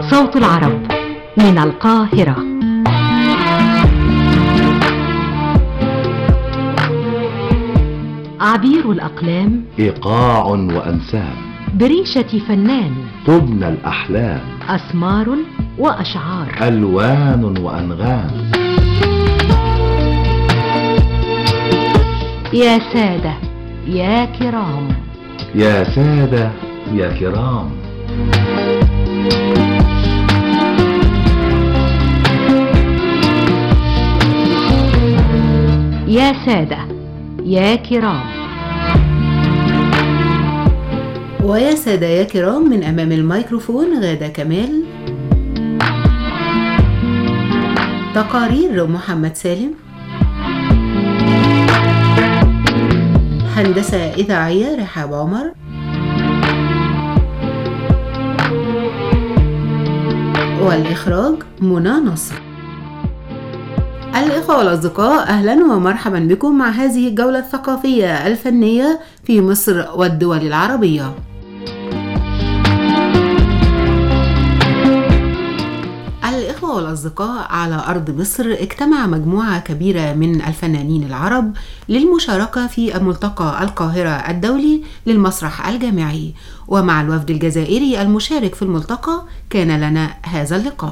صوت العرب من القاهرة عبير الأقلام إيقاع وأنساب بريشة فنان تبنى الأحلام أسمار وأشعار ألوان وأنغام يا سادة يا كرام يا سادة يا كرام يا سادة يا كرام ويا سادة يا كرام من أمام الميكروفون غادة كمال تقارير محمد سالم هندسة إذاعية رحاب عمر والإخراج منى نصر الإخوة والأصدقاء أهلا ومرحبا بكم مع هذه الجولة الثقافية الفنية في مصر والدول العربية الإخوة والأصدقاء على أرض مصر اجتمع مجموعة كبيرة من الفنانين العرب للمشاركة في ملتقى القاهرة الدولي للمسرح الجامعي ومع الوفد الجزائري المشارك في الملتقى كان لنا هذا اللقاء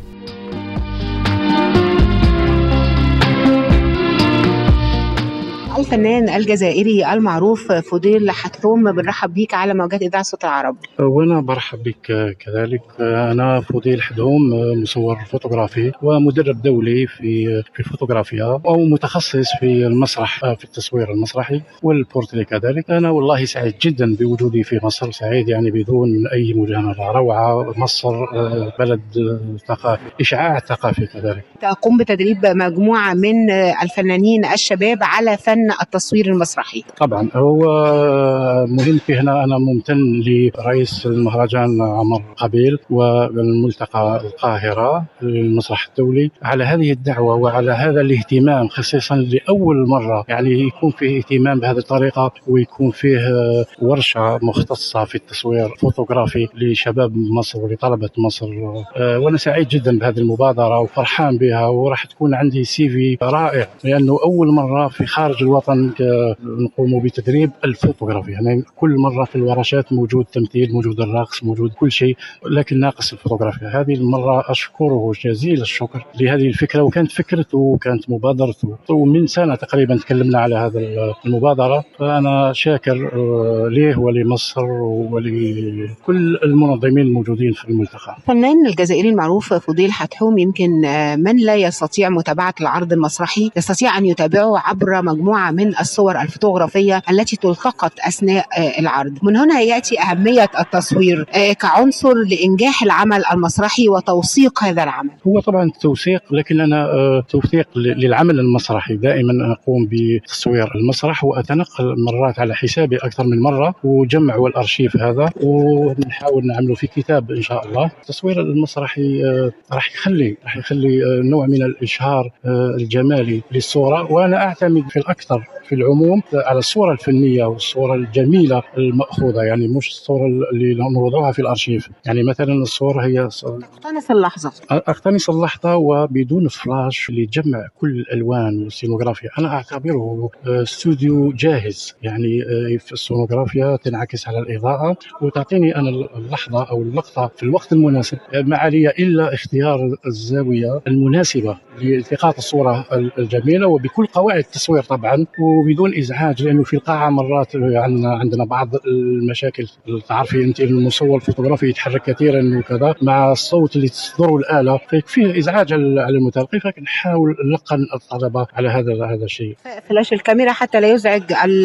الفنان الجزائري المعروف فضيل حتحوم بنرحب بيك على موجات اذاعه صوت العرب وانا برحب بك كذلك انا فضيل حدوم مصور فوتوغرافي ومدرب دولي في في الفوتوغرافيا او متخصص في المسرح في التصوير المسرحي والبورتري كذلك انا والله سعيد جدا بوجودي في مصر سعيد يعني بدون اي مجامله روعه مصر بلد ثقافي اشعاع ثقافي كذلك تقوم بتدريب مجموعه من الفنانين الشباب على فن التصوير المسرحي طبعا هو مهم في هنا انا ممتن لرئيس المهرجان عمر قبيل والملتقى القاهره للمسرح الدولي على هذه الدعوه وعلى هذا الاهتمام خصيصا لاول مره يعني يكون فيه اهتمام بهذه الطريقه ويكون فيه ورشه مختصه في التصوير الفوتوغرافي لشباب مصر ولطلبه مصر وانا سعيد جدا بهذه المبادره وفرحان بها وراح تكون عندي سي في رائع لانه اول مره في خارج الوطن نقوم بتدريب الفوتوغرافي يعني كل مره في الورشات موجود تمثيل موجود الرقص موجود كل شيء لكن ناقص الفوتوغرافيا هذه المره اشكره جزيل الشكر لهذه الفكره وكانت فكرته وكانت مبادرته ومن سنه تقريبا تكلمنا على هذا المبادره فانا شاكر ليه ولمصر ولكل المنظمين الموجودين في الملتقى الفنان الجزائري المعروف فضيل حتحوم يمكن من لا يستطيع متابعه العرض المسرحي يستطيع ان يتابعه عبر مجموعة من الصور الفوتوغرافية التي تلتقط أثناء العرض من هنا يأتي أهمية التصوير كعنصر لإنجاح العمل المسرحي وتوثيق هذا العمل هو طبعا توثيق لكن أنا توثيق للعمل المسرحي دائما أقوم بتصوير المسرح وأتنقل مرات على حسابي أكثر من مرة وجمع والأرشيف هذا ونحاول نعمله في كتاب إن شاء الله التصوير المسرحي راح يخلي راح يخلي نوع من الإشهار الجمالي للصورة وأنا أعتمد في الأكثر في العموم على الصورة الفنية والصورة الجميلة المأخوذة يعني مش الصورة اللي نوضعها في الأرشيف يعني مثلا الصورة هي اقتنص اللحظة أقتنص اللحظة وبدون فلاش لجمع كل الألوان والسينوغرافيا أنا أعتبره استوديو جاهز يعني في السينوغرافيا تنعكس على الإضاءة وتعطيني أنا اللحظة أو اللقطة في الوقت المناسب ما علي إلا اختيار الزاوية المناسبة لالتقاط الصورة الجميلة وبكل قواعد التصوير طبعا وبدون ازعاج لانه في القاعه مرات عندنا عندنا بعض المشاكل تعرفي انت المصور الفوتوغرافي يتحرك كثيرا وكذا مع الصوت اللي تصدره الاله فيه ازعاج على المتلقي فلكن نحاول نلقن الطلبه على هذا هذا الشيء فلاش الكاميرا حتى لا يزعج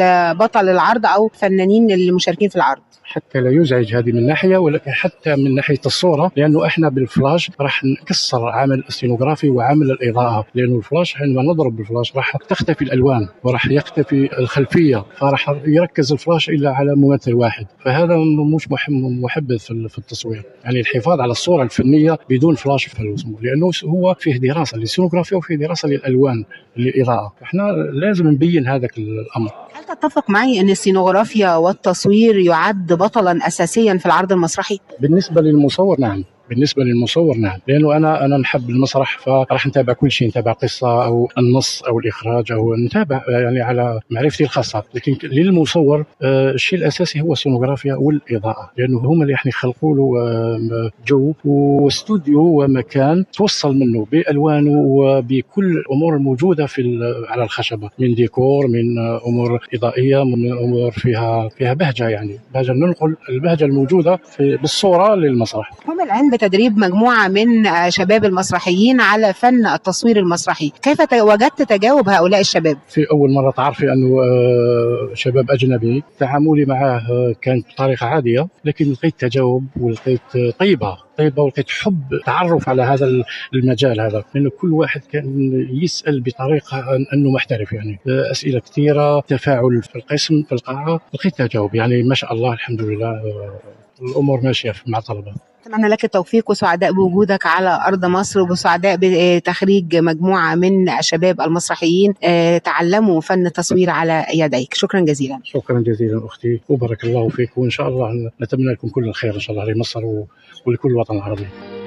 بطل العرض او فنانين المشاركين في العرض حتى لا يزعج هذه من ناحيه ولكن حتى من ناحيه الصوره لانه احنا بالفلاش راح نكسر عمل السينوغرافي وعمل الاضاءه لانه الفلاش عندما نضرب بالفلاش راح تختفي الالوان وراح يختفي الخلفيه فراح يركز الفلاش الا على ممثل واحد فهذا مش محبذ في التصوير يعني الحفاظ على الصوره الفنيه بدون فلاش لانه هو فيه دراسه للسينوغرافيا وفيه دراسه للالوان للاضاءه احنا لازم نبين هذا الامر هل تتفق معي ان السينوغرافيا والتصوير يعد بطلا اساسيا في العرض المسرحي؟ بالنسبه للمصور نعم بالنسبه للمصور نعم لانه انا انا نحب المسرح فراح نتابع كل شيء نتابع قصه او النص او الاخراج او نتابع يعني على معرفتي الخاصه لكن للمصور آه، الشيء الاساسي هو السونوغرافيا والاضاءه لانه هم اللي راح يخلقوا له آه، جو واستوديو ومكان توصل منه بالوانه وبكل الامور الموجوده في ال- على الخشبه من ديكور من آه، امور اضائيه من امور فيها فيها بهجه يعني بهجه ننقل البهجه الموجوده في بالصوره للمسرح هم الآن بتدريب مجموعة من آه، شباب المسرحيين على فن التصوير المسرحي كيف ت- وجدت تجاوب هؤلاء الشباب؟ في اول مره تعرفي انه آه، شباب اجنبي تعاملي معه آه، كانت بطريقه عاديه لكن لقيت تجاوب ولقيت آه، طيبه طيبه ولقيت حب تعرف على هذا المجال هذا لانه كل واحد كان يسال بطريقه أن- انه محترف يعني آه، اسئله كثيره تفاعل في القسم في القاعه لقيت تجاوب يعني ما شاء الله الحمد لله آه، الامور ماشيه مع الطلبه أتمنى لك التوفيق وسعداء بوجودك على أرض مصر وسعداء بتخريج مجموعة من الشباب المسرحيين آه، تعلموا فن التصوير على يديك شكرا جزيلا شكرا جزيلا اختي وبارك الله فيك وان شاء الله نتمنى لكم كل الخير ان شاء الله لمصر و- ولكل الوطن العربي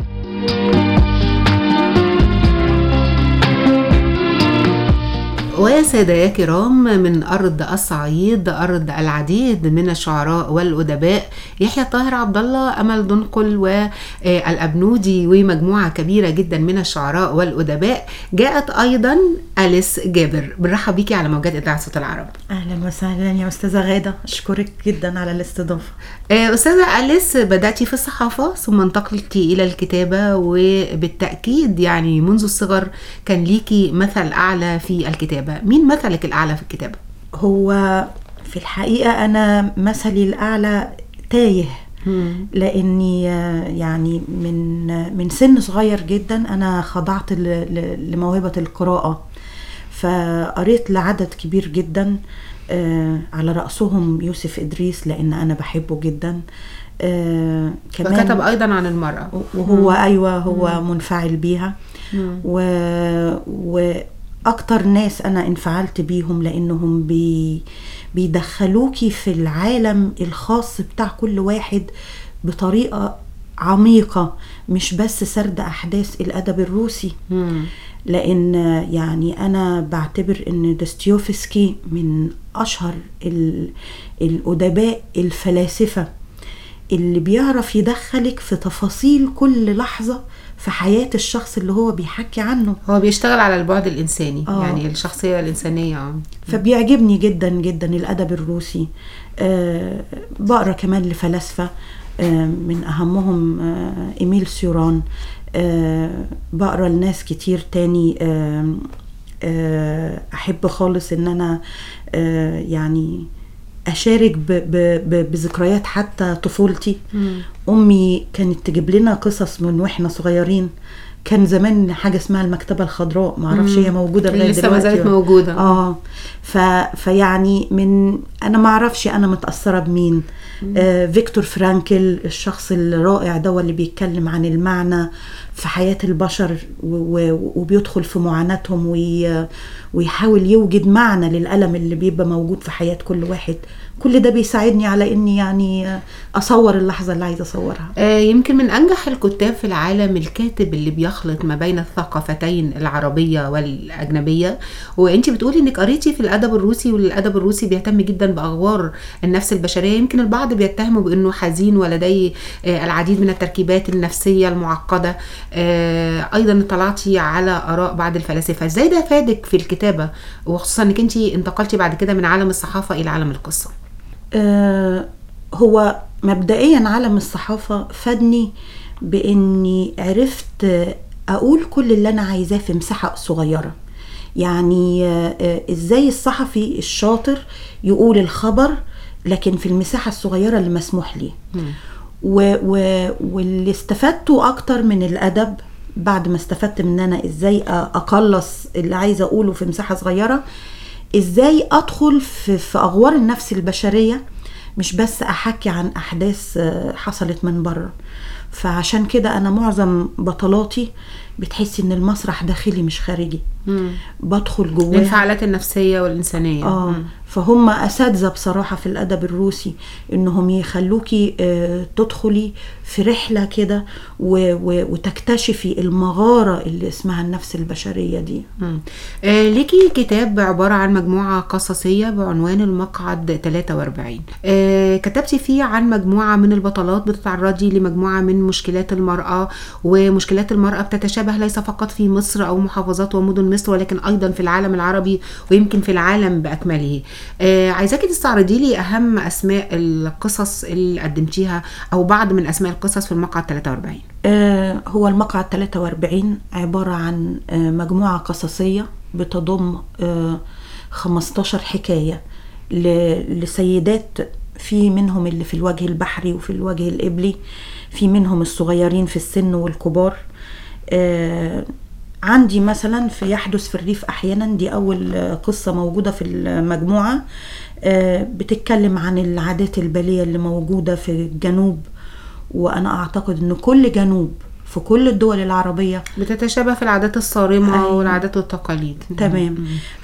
وسادة يا كرام من أرض الصعيد أرض العديد من الشعراء والأدباء يحيى الطاهر عبد الله أمل دنقل والأبنودي ومجموعة كبيرة جدا من الشعراء والأدباء جاءت أيضا أليس جابر بنرحب بيكي على موجات إذاعة صوت العرب اهلا وسهلا يا استاذه غاده اشكرك جدا على الاستضافه آه، أستاذة أليس بدأتي في الصحافة ثم انتقلتي إلى الكتابة وبالتأكيد يعني منذ الصغر كان ليكي مثل أعلى في الكتابة مين مثلك الأعلى في الكتابة؟ هو في الحقيقه انا مثلي الاعلى تايه لاني آه، يعني من آه، من سن صغير جدا انا خضعت ل- ل- لموهبه القراءه فقريت لعدد كبير جدا آه، على راسهم يوسف ادريس لان انا بحبه جدا آه، كمان وكتب أيضا عن المرأة وهو ايوه هو منفعل بيها و... واكتر ناس انا انفعلت بيهم لانهم بي... بيدخلوكي في العالم الخاص بتاع كل واحد بطريقه عميقه مش بس سرد احداث الادب الروسي مم. لان يعني انا بعتبر ان دوستويفسكي من اشهر ال- الادباء الفلاسفه اللي بيعرف يدخلك في تفاصيل كل لحظه في حياه الشخص اللي هو بيحكي عنه هو بيشتغل على البعد الإنساني آه. يعني الشخصية الإنسانية آه. فبيعجبني جدا جدا الادب الروسي أه بقرا كمان لفلاسفه أه من اهمهم أه ايميل سيوران أه بقرا لناس كتير تاني أه أه احب خالص ان انا أه يعني اشارك ب ب ب بذكريات حتى طفولتي امي كانت تجيب لنا قصص من واحنا صغيرين كان زمان حاجه اسمها المكتبه الخضراء معرفش هي موجوده لغايه لسه ما دلوقتي زالت ولا- موجودة اه ف... فيعني من انا ما اعرفش انا متاثره بمين آه فيكتور فرانكل الشخص الرائع ده اللي بيتكلم عن المعنى في حياه البشر و... و... وبيدخل في معاناتهم وي... ويحاول يوجد معنى للالم اللي بيبقى موجود في حياه كل واحد كل ده بيساعدني على اني يعني آه، اصور اللحظه اللي عايزه اصورها آه، يمكن من أنجح الكتاب في العالم الكاتب اللي بيخلط ما بين الثقافتين العربية والأجنبية وأنت بتقولي إنك قريتي في الأدب الروسي والأدب الروسي بيهتم جدا بأغوار النفس البشرية يمكن البعض بيتهمه بأنه حزين ولديه آه، العديد من التركيبات النفسية المعقدة آه، أيضا اطلعتي على آراء بعض الفلاسفة إزاي ده فادك في الكتابة وخصوصا إنك أنت انتقلتي بعد كده من عالم الصحافة إلى عالم القصة آه، هو مبدئيا عالم الصحافة فادني بإني عرفت آه، أقول كل اللي أنا عايزاه في مساحة صغيرة يعني آه، آه، إزاي الصحفي الشاطر يقول الخبر لكن في المساحة الصغيرة اللي مسموح ليه و و واللي استفدته أكتر من الأدب بعد ما استفدت من أنا إزاي أ- أقلص اللي عايزة أقوله في مساحة صغيرة ازاي ادخل في, في اغوار النفس البشريه مش بس احكي عن احداث آه، حصلت من بره فعشان كده انا معظم بطلاتي بتحسي ان المسرح داخلي مش خارجي بدخل جواه الانفعالات النفسية والإنسانية اه مم. فهم اساتذه بصراحه في الادب الروسي انهم يخلوكي آه، تدخلي في رحله كده و- و- وتكتشفي المغاره اللي اسمها النفس البشريه دي مم. آه ليكي كتاب عبارة عن مجموعة قصصية بعنوان المقعد 43 آه كتبتي فيه عن مجموعة من البطلات بتتعرضي لمجموعة من مشكلات المرأة ومشكلات المرأة بتتشابه ليس فقط في مصر أو محافظات ومدن مصر ولكن أيضا في العالم العربي ويمكن في العالم بأكمله آه عايزاكي تستعرضي لي أهم أسماء القصص اللي قدمتيها أو بعض من أسماء القصص في المقعد 43 آه، هو المقعد 43 عبارة عن آه، مجموعة قصصية بتضم آه، 15 حكاية ل- لسيدات في منهم اللي في الوجه البحري وفي الوجه الإبلي في منهم الصغيرين في السن والكبار آه، عندي مثلا في يحدث في الريف أحيانا دي أول آه، قصة موجودة في المجموعة آه، بتتكلم عن العادات البالية اللي موجودة في الجنوب وانا اعتقد ان كل جنوب في كل الدول العربيه بتتشابه في العادات الصارمة أيوة. والعادات والتقاليد تمام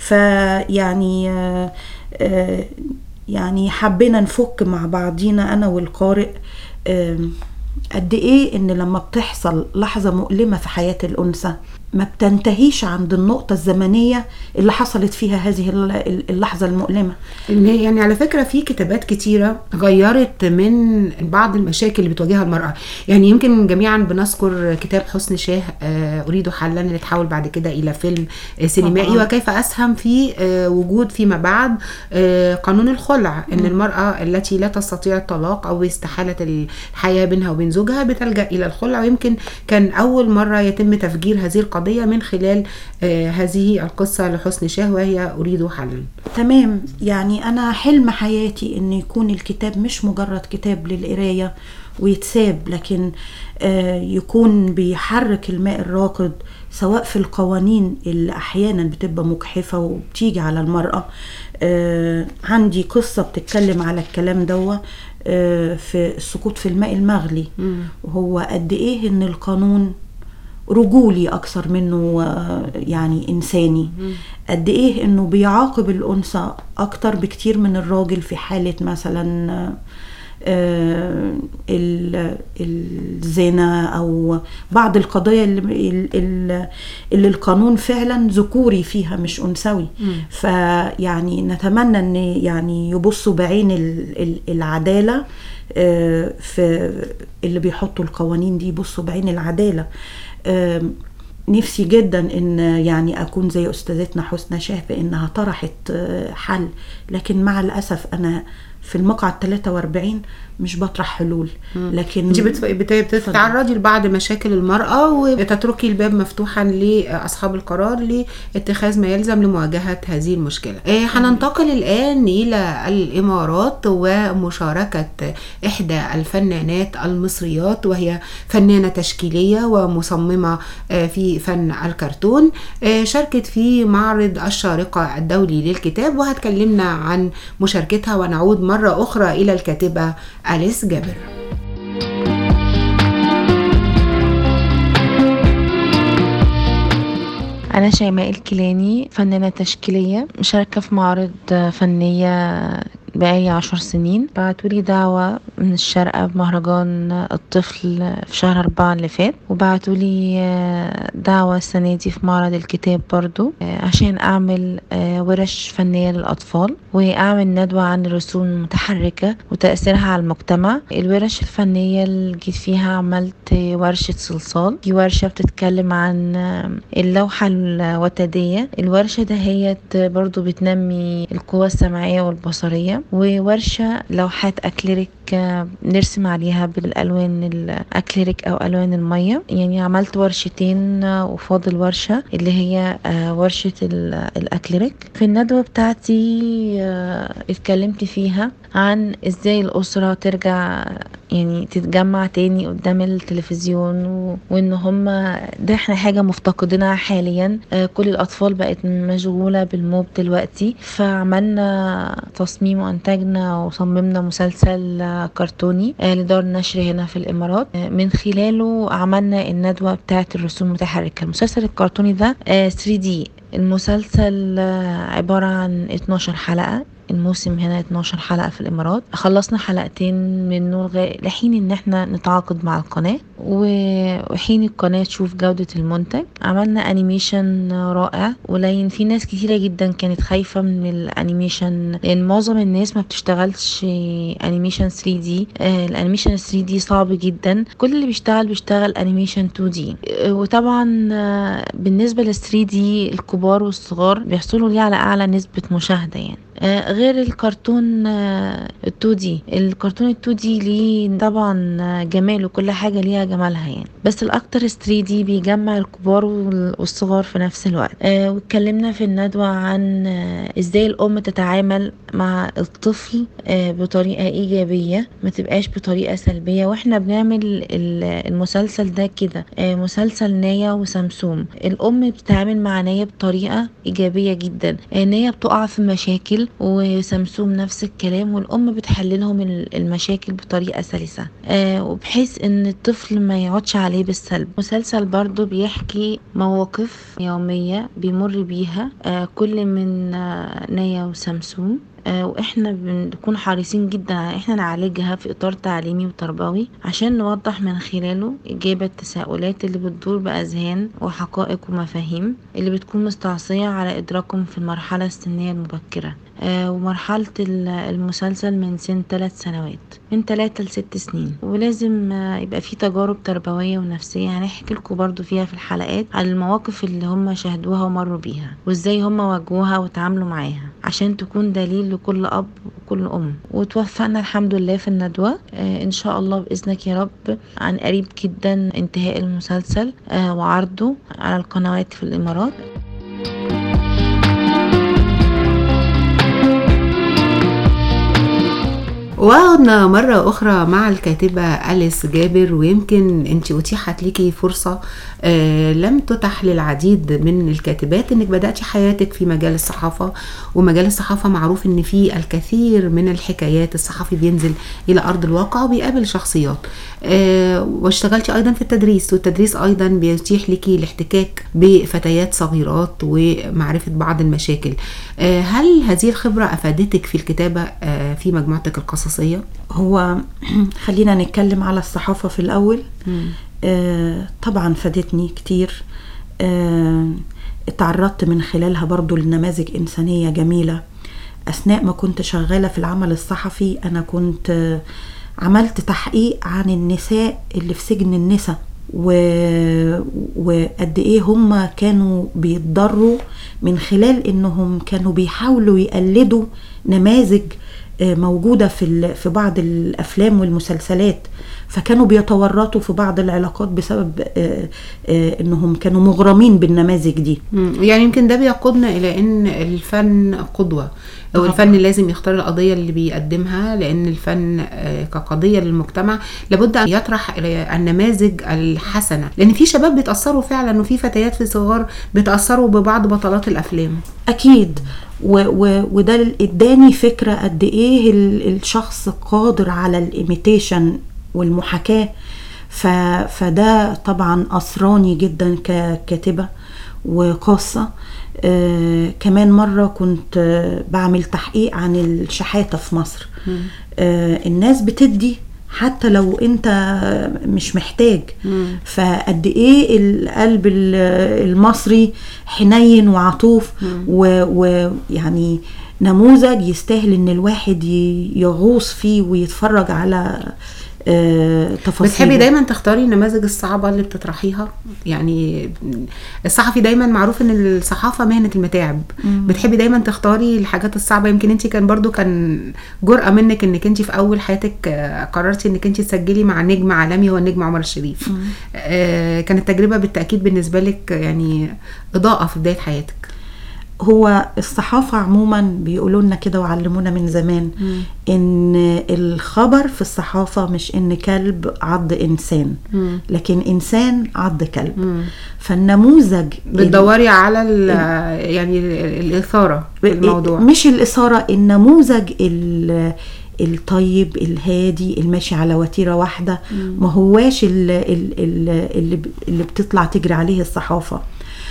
فيعني آه، آه، يعني حبينا نفك مع بعضينا انا والقارئ آم، قد ايه ان لما بتحصل لحظه مؤلمه في حياه الانثى ما بتنتهيش عند النقطه الزمنيه اللي حصلت فيها هذه الل- اللحظه المؤلمه إن هي- يعني على فكره في كتابات كتيره غيرت من بعض المشاكل اللي بتواجهها المراه يعني يمكن جميعا بنذكر كتاب حسن شاه آه، اريد حلا اللي اتحول بعد كده الى فيلم آه، سينمائي طبعاً. وكيف اسهم في آه، وجود فيما بعد آه، قانون الخلع ان المراه التي لا تستطيع الطلاق او استحاله الحياه بينها وبين زوجها بتلجا الى الخلع ويمكن كان اول مره يتم تفجير هذه القضيه من خلال آه، هذه القصه لحسن شاه وهي اريد حلا تمام يعني انا حلم حياتي ان يكون الكتاب مش مجرد كتاب للقرايه ويتساب لكن آه، يكون بيحرك الماء الراكد سواء في القوانين اللي احيانا بتبقى مجحفه وبتيجي على المراه آه، عندي قصه بتتكلم على الكلام دوا آه، في السقوط في الماء المغلي وهو قد ايه ان القانون رجولي اكثر منه آه، يعني انساني قد ايه انه بيعاقب الانثى اكتر بكتير من الراجل في حاله مثلا آه، آه، ال- الزنا او بعض القضايا اللي, اللي, اللي القانون فعلا ذكوري فيها مش انثوي فيعني نتمنى ان يعني يبصوا بعين ال- ال- العداله آه، في اللي بيحطوا القوانين دي يبصوا بعين العداله آم، نفسي جدا ان يعني اكون زي استاذتنا حسنى شاه بانها طرحت آه، حل لكن مع الاسف انا في المقعد 43 مش بطرح حلول لكن انت بت- بت- بتتعرضي لبعض مشاكل المرأة وتتركي الباب مفتوحا لأصحاب القرار لاتخاذ ما يلزم لمواجهة هذه المشكلة آه، هننتقل الآن إلى الإمارات ومشاركة إحدى الفنانات المصريات وهي فنانة تشكيلية ومصممة آه، في فن الكرتون آه، شاركت في معرض الشارقة الدولي للكتاب وهتكلمنا عن مشاركتها ونعود مرة أخرى إلى الكاتبة أليس جابر أنا شيماء الكيلاني فنانة تشكيلية مشاركة في معرض فنية بقالي عشر سنين بعتولي دعوة من الشارقة بمهرجان الطفل في شهر أربعة اللي فات وبعتولي آه، دعوة السنة دي في معرض الكتاب برضو آه، عشان أعمل آه، ورش فنية للأطفال وأعمل ندوة عن الرسوم المتحركة وتأثيرها على المجتمع الورش الفنية اللي جيت فيها عملت ورشة صلصال دي ورشة بتتكلم عن آه، اللوحة الوتدية الورشة دهيت برضو بتنمي القوة السمعية والبصرية وورشة لوحات أكليريك آه، نرسم عليها بالألوان الأكليريك أو ألوان المية يعني عملت ورشتين آه، وفاضل ورشة اللي هي آه، ورشة ال- الأكليريك في الندوة بتاعتي آه، اتكلمت فيها عن ازاي الأسرة ترجع يعني تتجمع تاني قدام التلفزيون و... وان هما ده احنا حاجة مفتقدينها حاليا آه، كل الأطفال بقت مشغولة بالموب دلوقتي فعملنا تصميم وانتجنا وصممنا مسلسل آه، كرتوني آه، لدار نشر هنا في الإمارات آه، من خلاله عملنا الندوة بتاعة الرسوم المتحركة المسلسل الكرتوني ده 3D المسلسل آه، عبارة عن 12 حلقة الموسم هنا 12 حلقة في الإمارات خلصنا حلقتين منه لغاية لحين إن احنا نتعاقد مع القناة و- وحين القناة تشوف جودة المنتج عملنا أنيميشن رائع ولين في ناس كتيرة جدا كانت خايفة من الأنيميشن لأن معظم الناس ما بتشتغلش أنيميشن 3D آه، الأنيميشن 3D صعب جدا كل اللي بيشتغل بيشتغل أنيميشن 2D آه، وطبعا آه، بالنسبة لل 3D الكبار والصغار بيحصلوا ليه على أعلى نسبة مشاهدة يعني آه، غير الكرتون ال 2 دي الكرتون ال 2 دي ليه طبعا آه، جمال وكل حاجة ليها جمالها يعني بس الأكتر 3 دي بيجمع الكبار وال- والصغار في نفس الوقت آه، واتكلمنا في الندوة عن آه، ازاي الأم تتعامل مع الطفل آه، بطريقة إيجابية ما تبقاش بطريقة سلبية واحنا بنعمل ال- المسلسل ده كده آه، مسلسل نايا وسمسوم الأم بتتعامل مع نايا بطريقة إيجابية جدا آه، نايا بتقع في مشاكل وسمسوم نفس الكلام والأم بتحللهم ال- المشاكل بطريقة سلسة آه، وبحيث ان الطفل ما يقعدش عليه بالسلب مسلسل برضو بيحكي مواقف يومية بيمر بيها آه، كل من آه، نايا وسمسوم آه، واحنا بنكون حريصين جدا على احنا نعالجها في اطار تعليمي وتربوي عشان نوضح من خلاله اجابة التساؤلات اللي بتدور باذهان وحقائق ومفاهيم اللي بتكون مستعصية على ادراكهم في المرحلة السنية المبكرة آه، ومرحلة ال- المسلسل من سن ثلاث سنوات من ثلاثة لست سنين ولازم آه، يبقى في تجارب تربوية ونفسية هنحكي لكم برضو فيها في الحلقات على المواقف اللي هم شاهدوها ومروا بيها وازاي هم واجهوها وتعاملوا معاها عشان تكون دليل لكل أب وكل أم وتوفقنا الحمد لله في الندوة آه إن شاء الله بإذنك يا رب عن قريب جدا انتهاء المسلسل آه وعرضه على القنوات في الإمارات وعدنا مرة أخرى مع الكاتبة أليس جابر ويمكن أنت أتيحت ليكي فرصة آه لم تتح للعديد من الكاتبات أنك بدأتي حياتك في مجال الصحافة ومجال الصحافة معروف أن فيه الكثير من الحكايات الصحفي بينزل إلى أرض الواقع وبيقابل شخصيات آه واشتغلتي أيضا في التدريس والتدريس أيضا بيتيح ليكي الاحتكاك بفتيات صغيرات ومعرفة بعض المشاكل آه هل هذه الخبرة أفادتك في الكتابة آه في مجموعتك القصصية؟ هو خلينا نتكلم على الصحافة في الأول آه طبعا فادتني كتير آه اتعرضت من خلالها برضو لنماذج إنسانية جميلة أثناء ما كنت شغالة في العمل الصحفي أنا كنت آه عملت تحقيق عن النساء اللي في سجن النساء و... وقد ايه هم كانوا بيتضروا من خلال انهم كانوا بيحاولوا يقلدوا نماذج آه، موجوده في ال- في بعض الافلام والمسلسلات فكانوا بيتورطوا في بعض العلاقات بسبب آه، آه، انهم كانوا مغرمين بالنماذج دي مم. يعني يمكن ده بيقودنا الى ان الفن قدوه او طبعاً. الفن لازم يختار القضيه اللي بيقدمها لان الفن آه، كقضيه للمجتمع لابد ان يطرح النماذج الحسنه لان في شباب بيتاثروا فعلا وفي فتيات في صغار بيتاثروا ببعض بطلات الافلام اكيد و و وده ال- اداني فكره قد ايه ال- الشخص قادر على الايميتيشن والمحاكاه ف فده طبعا اثراني جدا ككاتبه وقاصه آه كمان مره كنت آه بعمل تحقيق عن الشحاته في مصر آه الناس بتدي حتى لو انت مش محتاج فقد ايه القلب ال- المصري حنين وعطوف ويعني نموذج يستاهل ان الواحد ي- يغوص فيه ويتفرج على آه، تفاصيل بتحبي دايما تختاري النماذج الصعبه اللي بتطرحيها يعني الصحفي دايما معروف ان الصحافه مهنه المتاعب بتحبي دايما تختاري الحاجات الصعبه يمكن انت كان برضو كان جرأة منك انك انت في اول حياتك آه، قررتي انك انت تسجلي مع نجم عالمي هو النجم عمر الشريف آه، كانت تجربه بالتاكيد بالنسبه لك يعني اضاءه في بدايه حياتك هو الصحافة عموما بيقولوا لنا كده وعلمونا من زمان ان الخبر في الصحافة مش ان كلب عض انسان لكن انسان عض كلب فالنموذج بتدوري على ال- يعني ال- الاثاره في الموضوع مش الإثارة النموذج ال- الطيب الهادي الماشي على وتيرة واحدة ما هواش ال- ال- ال- اللي ب- اللي بتطلع تجري عليه الصحافة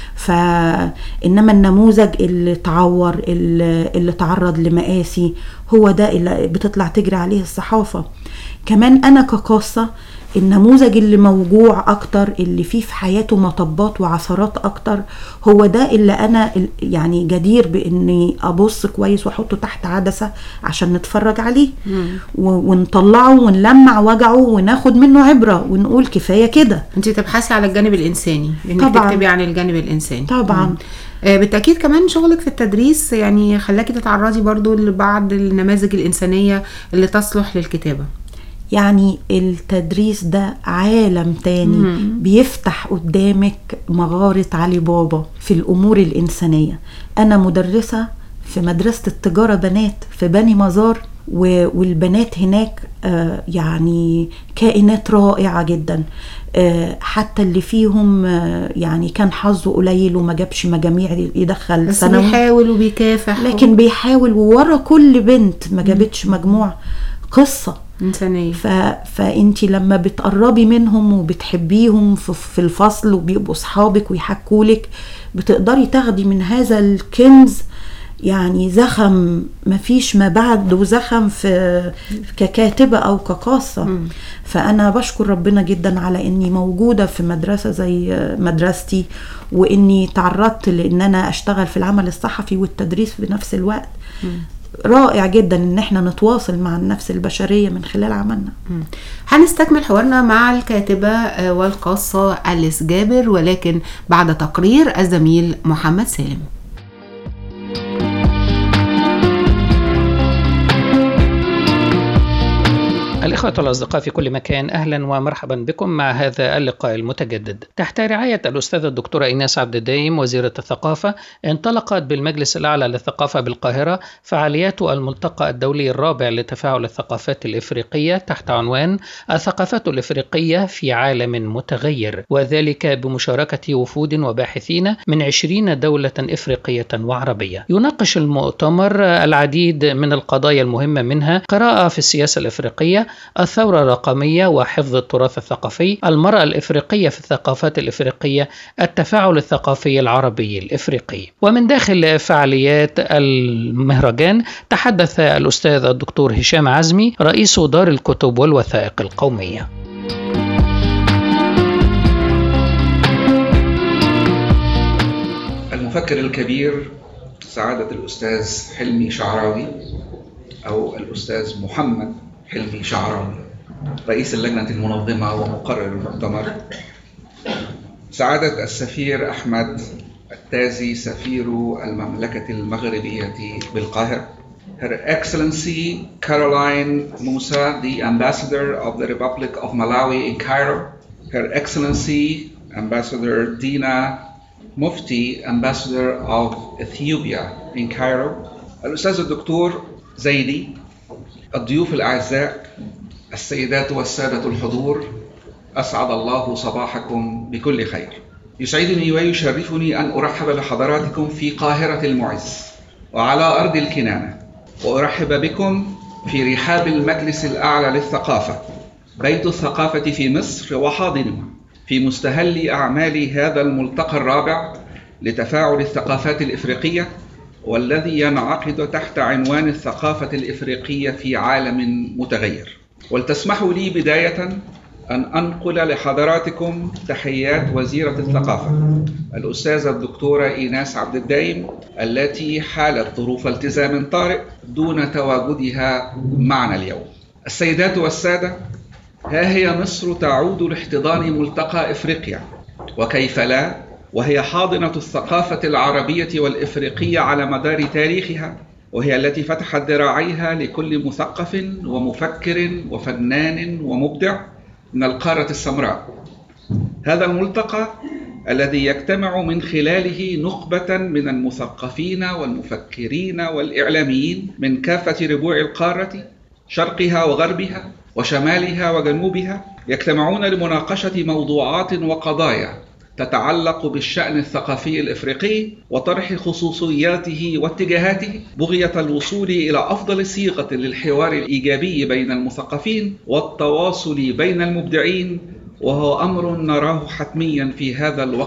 فإنما النموذج اللي تعور اللي, اللي تعرض لمآسي هو ده اللي بتطلع تجري عليه الصحافة كمان أنا كقاصة النموذج اللي موجوع اكتر اللي فيه في حياته مطبات وعثرات اكتر هو ده اللي انا ال- يعني جدير باني ابص كويس واحطه تحت عدسه عشان نتفرج عليه و- ونطلعه ونلمع وجعه وناخد منه عبره ونقول كفايه كده انت تبحثي على الجانب الانساني انك طبعاً. تكتبي عن الجانب الانساني طبعا مم. آه، بالتاكيد كمان شغلك في التدريس يعني خلاكي تتعرضي برضو لبعض النماذج الانسانيه اللي تصلح للكتابه يعني التدريس ده عالم تاني مم. بيفتح قدامك مغارة علي بابا في الأمور الإنسانية أنا مدرسة في مدرسة التجارة بنات في بني مزار و- والبنات هناك آه، يعني كائنات رائعة جدا آه، حتى اللي فيهم آه، يعني كان حظه قليل وما جابش مجاميع يدخل بس ثانوي بيحاول وبيكافح لكن بيحاول وورا كل بنت ما جابتش مجموع قصه انسانيه ف... فانت لما بتقربي منهم وبتحبيهم في, في الفصل وبيبقوا صحابك ويحكولك بتقدري تاخدي من هذا الكنز يعني زخم مفيش ما بعده زخم في ككاتبة أو كقاصة فأنا بشكر ربنا جدا على إني موجودة في مدرسة زي مدرستي وإني تعرضت لإن أنا أشتغل في العمل الصحفي والتدريس في نفس الوقت رائع جدا ان احنا نتواصل مع النفس البشريه من خلال عملنا مم. هنستكمل حوارنا مع الكاتبة آه، والقاصة أليس جابر ولكن بعد تقرير الزميل محمد سالم الإخوة الأصدقاء في كل مكان أهلا ومرحبا بكم مع هذا اللقاء المتجدد تحت رعاية الأستاذة الدكتورة إيناس عبد الدايم وزيرة الثقافة انطلقت بالمجلس الأعلى للثقافة بالقاهرة فعاليات الملتقى الدولي الرابع لتفاعل الثقافات الإفريقية تحت عنوان الثقافات الإفريقية في عالم متغير وذلك بمشاركة وفود وباحثين من عشرين دولة إفريقية وعربية يناقش المؤتمر العديد من القضايا المهمة منها قراءة في السياسة الإفريقية الثورة الرقمية وحفظ التراث الثقافي المرأة الإفريقية في الثقافات الإفريقية التفاعل الثقافي العربي الإفريقي ومن داخل فعاليات المهرجان تحدث الأستاذ الدكتور هشام عزمي رئيس دار الكتب والوثائق القومية المفكر الكبير سعادة الأستاذ حلمي شعراوي أو الأستاذ محمد حلمي شعراوي رئيس اللجنة المنظمة ومقرر المؤتمر سعادة السفير أحمد التازي سفير المملكة المغربية بالقاهرة Her Excellency Caroline Musa, the Ambassador of the Republic of Malawi in Cairo. Her Excellency Ambassador Dina Mufti, Ambassador of Ethiopia in Cairo. الأستاذ الدكتور زيدي الضيوف الأعزاء السيدات والسادة الحضور أسعد الله صباحكم بكل خير يسعدني ويشرفني أن أرحب بحضراتكم في قاهرة المعز وعلى أرض الكنانة وأرحب بكم في رحاب المجلس الأعلى للثقافة بيت الثقافة في مصر وحاضنها في مستهل أعمال هذا الملتقى الرابع لتفاعل الثقافات الإفريقية والذي ينعقد تحت عنوان الثقافة الإفريقية في عالم متغير ولتسمحوا لي بداية أن أنقل لحضراتكم تحيات وزيرة الثقافة الأستاذة الدكتورة إيناس عبد الدايم التي حالت ظروف التزام طارئ دون تواجدها معنا اليوم السيدات والسادة ها هي مصر تعود لاحتضان ملتقى إفريقيا وكيف لا وهي حاضنة الثقافة العربية والإفريقية على مدار تاريخها وهي التي فتحت ذراعيها لكل مثقف ومفكر وفنان ومبدع من القارة السمراء. هذا الملتقى الذي يجتمع من خلاله نخبة من المثقفين والمفكرين والإعلاميين من كافة ربوع القارة شرقها وغربها وشمالها وجنوبها يجتمعون لمناقشة موضوعات وقضايا تتعلق بالشأن الثقافي الإفريقي وطرح خصوصياته واتجاهاته بغية الوصول إلى أفضل صيغة للحوار الإيجابي بين المثقفين والتواصل بين المبدعين وهو أمر نراه حتميا في هذا الوقت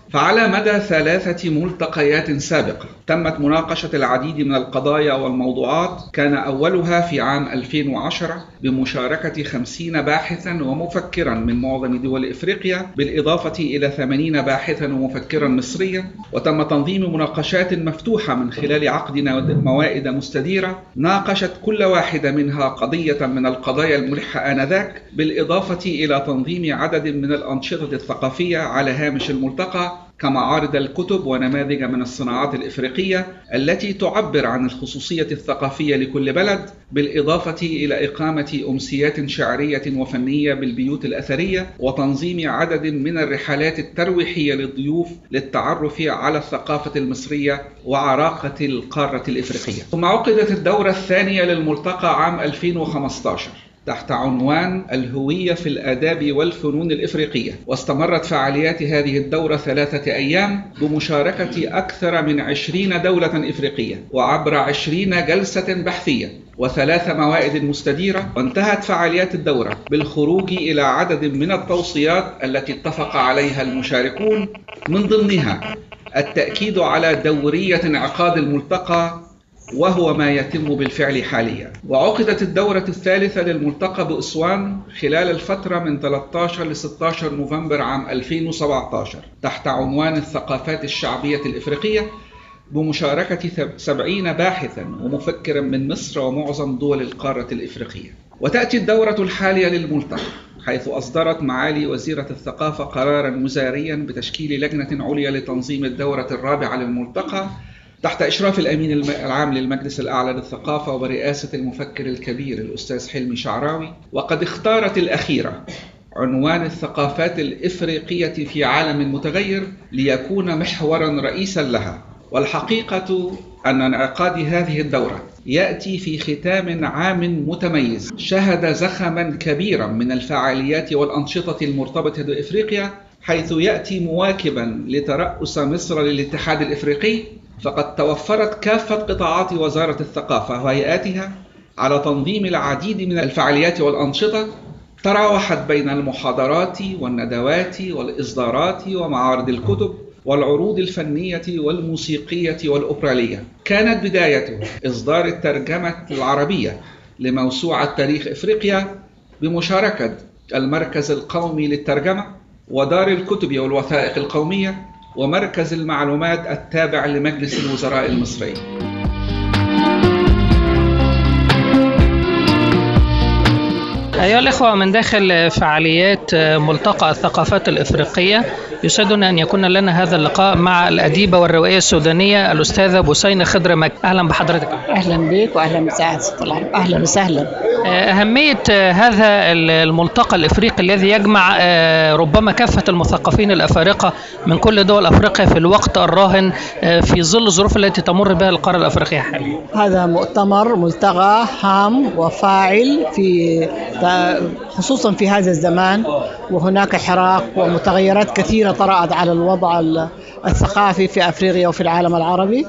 فعلى مدى ثلاثة ملتقيات سابقة تمت مناقشة العديد من القضايا والموضوعات كان أولها في عام 2010 بمشاركة 50 باحثا ومفكرا من معظم دول إفريقيا بالإضافة إلى 80 باحثا ومفكرا مصريا وتم تنظيم مناقشات مفتوحة من خلال عقد موائد مستديرة ناقشت كل واحدة منها قضية من القضايا الملحة آنذاك بالإضافة إلى تنظيم عدد من الأنشطة الثقافية على هامش الملتقى كمعارض الكتب ونماذج من الصناعات الإفريقية التي تعبر عن الخصوصية الثقافية لكل بلد بالإضافة إلى إقامة أمسيات شعرية وفنية بالبيوت الأثرية وتنظيم عدد من الرحلات الترويحية للضيوف للتعرف على الثقافة المصرية وعراقة القارة الإفريقية ثم عقدت الدورة الثانية للملتقى عام 2015 تحت عنوان الهوية في الآداب والفنون الإفريقية واستمرت فعاليات هذه الدورة ثلاثة أيام بمشاركة أكثر من عشرين دولة إفريقية وعبر عشرين جلسة بحثية وثلاث موائد مستديرة وانتهت فعاليات الدورة بالخروج إلى عدد من التوصيات التي اتفق عليها المشاركون من ضمنها التأكيد على دورية انعقاد الملتقى وهو ما يتم بالفعل حاليا وعقدت الدورة الثالثة للملتقى بأسوان خلال الفترة من 13 ل 16 نوفمبر عام 2017 تحت عنوان الثقافات الشعبية الإفريقية بمشاركة 70 باحثا ومفكرا من مصر ومعظم دول القارة الإفريقية وتأتي الدورة الحالية للملتقى حيث أصدرت معالي وزيرة الثقافة قرارا وزاريا بتشكيل لجنة عليا لتنظيم الدورة الرابعة للملتقى تحت إشراف الأمين العام للمجلس الأعلى للثقافة وبرئاسة المفكر الكبير الأستاذ حلمي شعراوي وقد اختارت الأخيرة عنوان الثقافات الإفريقية في عالم متغير ليكون محورا رئيسا لها والحقيقة أن انعقاد هذه الدورة يأتي في ختام عام متميز شهد زخما كبيرا من الفعاليات والأنشطة المرتبطة بإفريقيا حيث يأتي مواكبا لترأس مصر للاتحاد الإفريقي فقد توفرت كافة قطاعات وزارة الثقافة وهيئاتها على تنظيم العديد من الفعاليات والأنشطة تراوحت بين المحاضرات والندوات والإصدارات ومعارض الكتب والعروض الفنية والموسيقية والأوبرالية كانت بدايته إصدار الترجمة العربية لموسوعة تاريخ إفريقيا بمشاركة المركز القومي للترجمة ودار الكتب والوثائق القومية ومركز المعلومات التابع لمجلس الوزراء المصري أيها الإخوة من داخل فعاليات ملتقى الثقافات الإفريقية يسعدنا أن يكون لنا هذا اللقاء مع الأديبة والروائية السودانية الأستاذة بوسينة خضر مك أهلا بحضرتك أهلا بك وأهلا وسهلا أهلا وسهلا أهمية هذا الملتقى الإفريقي الذي يجمع ربما كافة المثقفين الأفارقة من كل دول أفريقيا في الوقت الراهن في ظل الظروف التي تمر بها القارة الأفريقية حاليا هذا مؤتمر ملتقى هام وفاعل في خصوصا في هذا الزمان وهناك حراك ومتغيرات كثيرة طرأت على الوضع الثقافي في أفريقيا وفي العالم العربي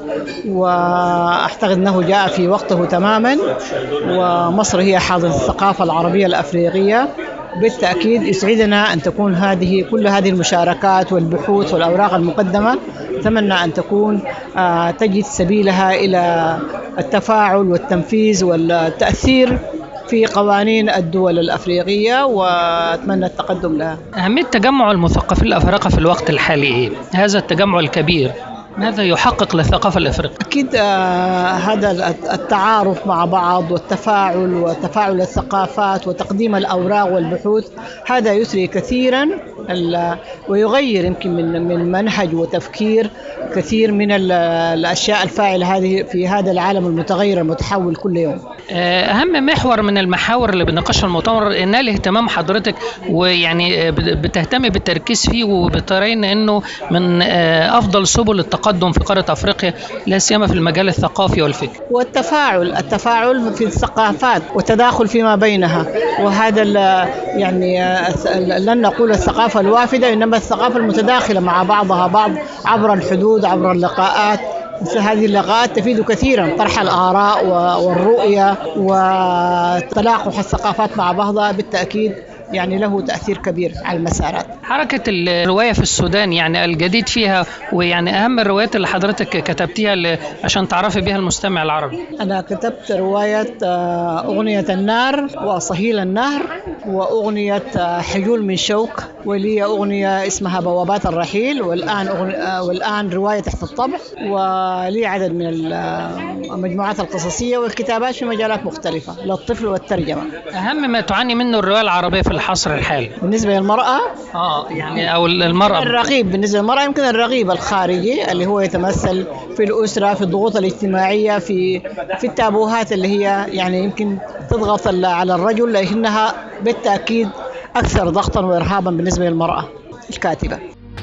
وأعتقد أنه جاء في وقته تماما ومصر هي حاضنة الثقافة العربية الأفريقية بالتأكيد يسعدنا أن تكون هذه كل هذه المشاركات والبحوث والأوراق المقدمة أتمنى أن تكون تجد سبيلها إلى التفاعل والتنفيذ والتأثير في قوانين الدول الافريقيه واتمنى التقدم لها. اهميه تجمع المثقفين الافارقه في الوقت الحالي ايه؟ هذا التجمع الكبير ماذا يحقق للثقافة الإفريقية؟ أكيد آه هذا التعارف مع بعض والتفاعل وتفاعل الثقافات وتقديم الأوراق والبحوث هذا يسري كثيرا ويغير يمكن من من منهج وتفكير كثير من الأشياء الفاعلة هذه في هذا العالم المتغير المتحول كل يوم. أهم محور من المحاور اللي بنناقشها المؤتمر إن الاهتمام حضرتك ويعني بتهتمي بالتركيز فيه وبترين إنه من أفضل سبل التقدم التقدم في قاره افريقيا لا سيما في المجال الثقافي والفكري. والتفاعل، التفاعل في الثقافات والتداخل فيما بينها وهذا يعني لن نقول الثقافه الوافده انما الثقافه المتداخله مع بعضها بعض عبر الحدود عبر اللقاءات مثل هذه اللقاءات تفيد كثيرا طرح الآراء والرؤية وتلاقح الثقافات مع بعضها بالتأكيد يعني له تاثير كبير على المسارات حركة الرواية في السودان يعني الجديد فيها ويعني أهم الروايات اللي حضرتك كتبتيها ل- عشان تعرفي بها المستمع العربي أنا كتبت رواية آه، أغنية النار وصهيل النهر وأغنية آه، حيول من شوك ولي أغنية اسمها بوابات الرحيل والآن أغنية آه، والآن رواية تحت الطبع ولي عدد من ال- آه، المجموعات القصصية والكتابات في مجالات مختلفة للطفل والترجمة أهم ما تعاني منه الرواية العربية في الحصر الحالي بالنسبة للمرأة اه يعني أو المرأة الرغيب بالنسبة للمرأة يمكن الرغيب الخارجي اللي هو يتمثل في الأسرة في الضغوط الاجتماعية في في التابوهات اللي هي يعني يمكن تضغط ال- على الرجل لكنها بالتأكيد أكثر ضغطا وإرهابا بالنسبة للمرأة الكاتبة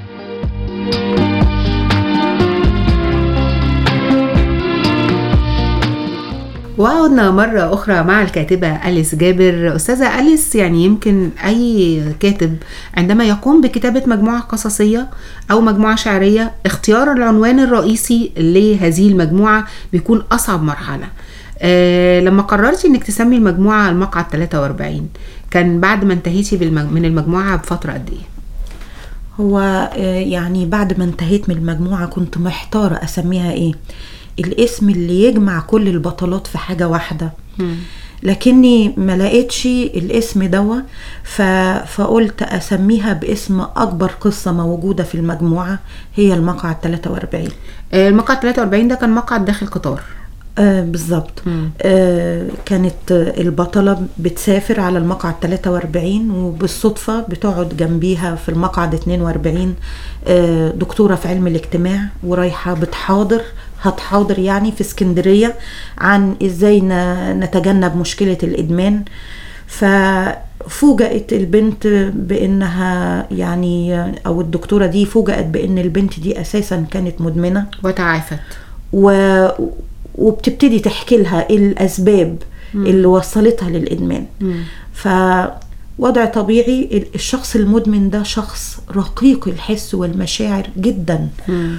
وعدنا مرة أخرى مع الكاتبة أليس جابر أستاذة أليس يعني يمكن أي كاتب عندما يقوم بكتابة مجموعة قصصية أو مجموعة شعرية اختيار العنوان الرئيسي لهذه المجموعة بيكون أصعب مرحلة أه لما قررتي انك تسمي المجموعة المقعد 43 كان بعد ما انتهيتي بالمج... من المجموعة بفترة قد ايه؟ هو آه، يعني بعد ما انتهيت من المجموعة كنت محتارة أسميها إيه الاسم اللي يجمع كل البطلات في حاجة واحدة لكني ما لقيتش الاسم دوا ف... فقلت أسميها باسم أكبر قصة موجودة في المجموعة هي المقعد 43 آه، المقعد 43 ده كان مقعد داخل قطار آه بالظبط آه كانت آه، البطلة بتسافر على المقعد 43 وبالصدفة بتقعد جنبيها في المقعد 42 آه دكتورة في علم الاجتماع ورايحة بتحاضر هتحاضر يعني في اسكندرية عن ازاي ن- نتجنب مشكلة الإدمان ففوجئت البنت بانها يعني او الدكتوره دي فوجئت بان البنت دي اساسا كانت مدمنه وتعافت و... وبتبتدي تحكي لها ايه الاسباب اللي وصلتها للادمان فوضع طبيعي ال- الشخص المدمن ده شخص رقيق الحس والمشاعر جدا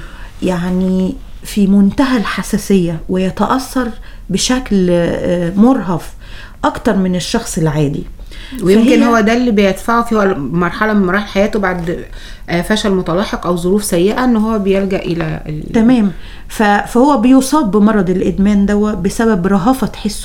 يعني في منتهى الحساسية ويتأثر بشكل آه، مرهف أكتر من الشخص العادي ويمكن فهي- هو ده اللي بيدفعه في مرحله من مراحل حياته بعد آه، فشل متلاحق او ظروف سيئه ان هو بيلجا الى ال- تمام ف- فهو بيصاب بمرض الادمان ده بسبب رهافه حسه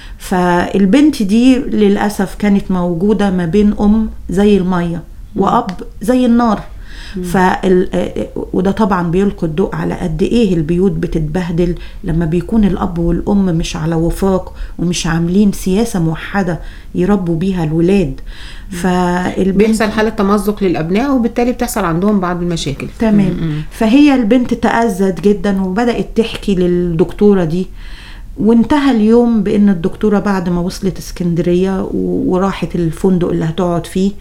فالبنت دي للاسف كانت موجوده ما بين ام زي الميه واب زي النار فال... آه، وده طبعا بيلقي الضوء على قد ايه البيوت بتتبهدل لما بيكون الاب والام مش على وفاق ومش عاملين سياسه موحده يربوا بيها الولاد فالبنت بيحصل حاله تمزق للابناء وبالتالي بتحصل عندهم بعض المشاكل تمام فهي البنت تأذت جدا وبدأت تحكي للدكتورة دي وانتهى اليوم بان الدكتورة بعد ما وصلت اسكندرية و- وراحت الفندق اللي هتقعد فيه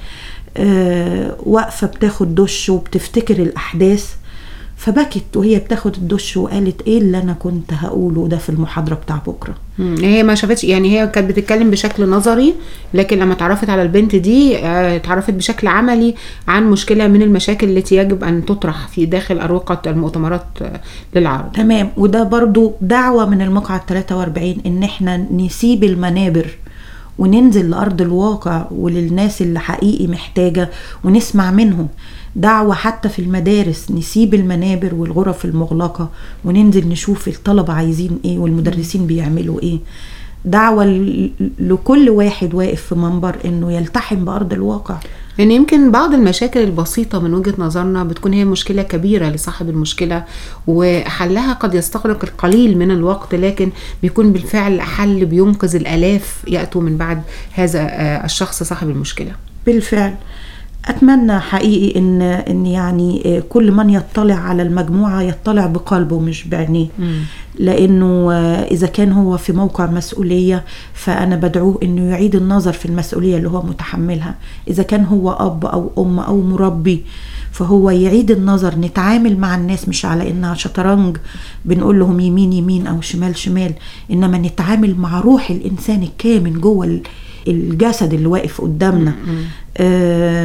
آه، واقفة بتاخد دش وبتفتكر الأحداث فبكت وهي بتاخد الدش وقالت ايه اللي انا كنت هقوله ده في المحاضرة بتاع بكرة مم. هي ما شافتش يعني هي كانت بتتكلم بشكل نظري لكن لما اتعرفت على البنت دي آه، اتعرفت بشكل عملي عن مشكله من المشاكل التي يجب ان تطرح في داخل اروقه المؤتمرات آه، للعرض تمام وده برضو دعوة من المقعد 43 ان احنا نسيب المنابر وننزل لأرض الواقع وللناس اللي حقيقي محتاجة ونسمع منهم دعوة حتى في المدارس نسيب المنابر والغرف المغلقة وننزل نشوف الطلبة عايزين ايه والمدرسين بيعملوا ايه دعوة ل- لكل واحد واقف في منبر انه يلتحم بأرض الواقع لان يمكن بعض المشاكل البسيطه من وجهه نظرنا بتكون هي مشكله كبيره لصاحب المشكله وحلها قد يستغرق القليل من الوقت لكن بيكون بالفعل حل بينقذ الالاف ياتوا من بعد هذا آه، الشخص صاحب المشكله بالفعل اتمنى حقيقي ان ان يعني آه، كل من يطلع على المجموعه يطلع بقلبه مش بعينيه لانه آه، اذا كان هو في موقع مسؤوليه فانا بدعوه انه يعيد النظر في المسؤوليه اللي هو متحملها اذا كان هو اب او ام او مربي فهو يعيد النظر نتعامل مع الناس مش على انها شطرنج بنقول لهم يمين يمين او شمال شمال انما نتعامل مع روح الانسان الكامل جوه ال- الجسد اللي واقف قدامنا آه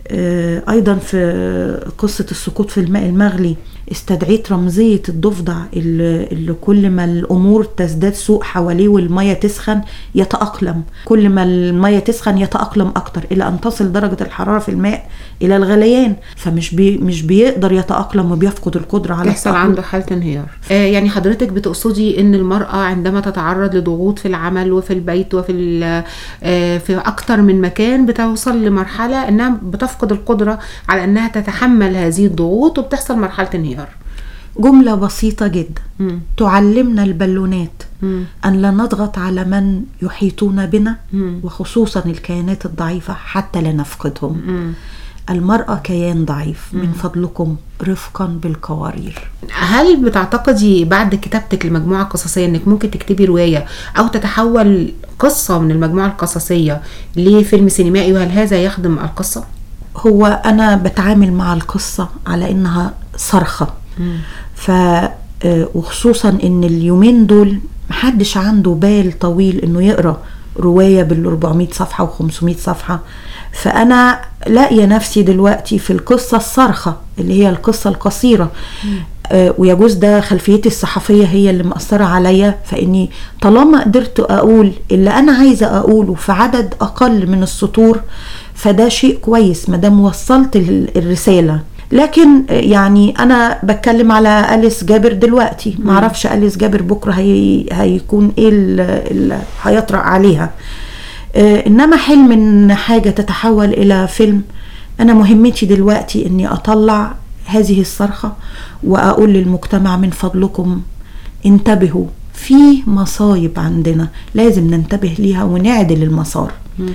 آه، ايضا في قصه السقوط في الماء المغلي استدعيت رمزيه الضفدع اللي اللي كل ما الامور تزداد سوء حواليه والميه تسخن يتاقلم كل ما الميه تسخن يتاقلم اكتر الى ان تصل درجه الحراره في الماء الى الغليان فمش بي مش بيقدر يتاقلم وبيفقد القدره على يحصل التأقلم. عنده حالة انهيار آه يعني حضرتك بتقصدي ان المرأة عندما تتعرض لضغوط في العمل وفي البيت وفي ال- آه في اكتر من مكان بتوصل لمرحلة انها بتفقد القدرة على انها تتحمل هذه الضغوط وبتحصل مرحلة انهيار جمله بسيطه جدا مم. تعلمنا البالونات مم. أن لا نضغط على من يحيطون بنا مم. وخصوصا الكيانات الضعيفة حتى لا نفقدهم مم. المرأة كيان ضعيف من فضلكم رفقا بالقوارير هل بتعتقدي بعد كتابتك لمجموعة قصصية انك ممكن تكتبي رواية او تتحول قصة من المجموعة القصصية لفيلم سينمائي وهل هذا يخدم القصة؟ هو أنا بتعامل مع القصة على إنها صرخة ف آه، وخصوصا إن اليومين دول محدش عنده بال طويل إنه يقرأ رواية بال 400 صفحة و 500 صفحة فأنا لاقية نفسي دلوقتي في القصة الصارخة اللي هي القصة القصيرة آه، ويجوز ده خلفيتي الصحفية هي اللي مأثرة عليا فإني طالما قدرت أقول اللي أنا عايزة أقوله في عدد أقل من السطور فده شيء كويس مادام وصلت ال- الرسالة لكن آه، يعني أنا بتكلم على أليس جابر دلوقتي معرفش أليس جابر بكرة هي هيكون إيه اللي هيطرأ عليها آه، انما حلم ان حاجه تتحول الى فيلم انا مهمتي دلوقتي اني اطلع هذه الصرخه واقول للمجتمع من فضلكم انتبهوا في مصايب عندنا لازم ننتبه ليها ونعدل المسار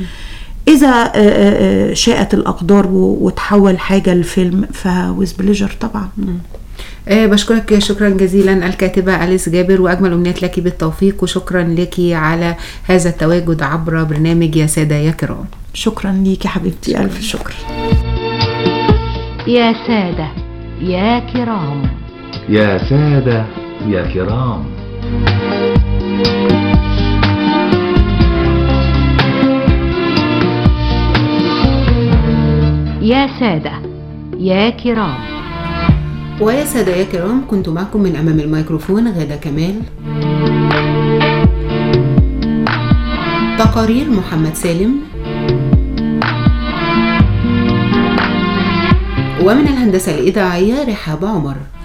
اذا آه، آه، آه، شاءت الاقدار و- وتحول حاجه لفيلم فويز بليجر طبعا آه بشكرك شكرا جزيلا الكاتبة أليس جابر وأجمل أمنيات لك بالتوفيق وشكرا لك على هذا التواجد عبر برنامج يا سادة يا كرام شكرا ليكي حبيبتي الف شكر يا سادة يا كرام يا سادة يا كرام يا سادة يا كرام ويا سادة يا كرام كنت معكم من أمام الميكروفون غادة كمال تقارير محمد سالم ومن الهندسة الإذاعية رحاب عمر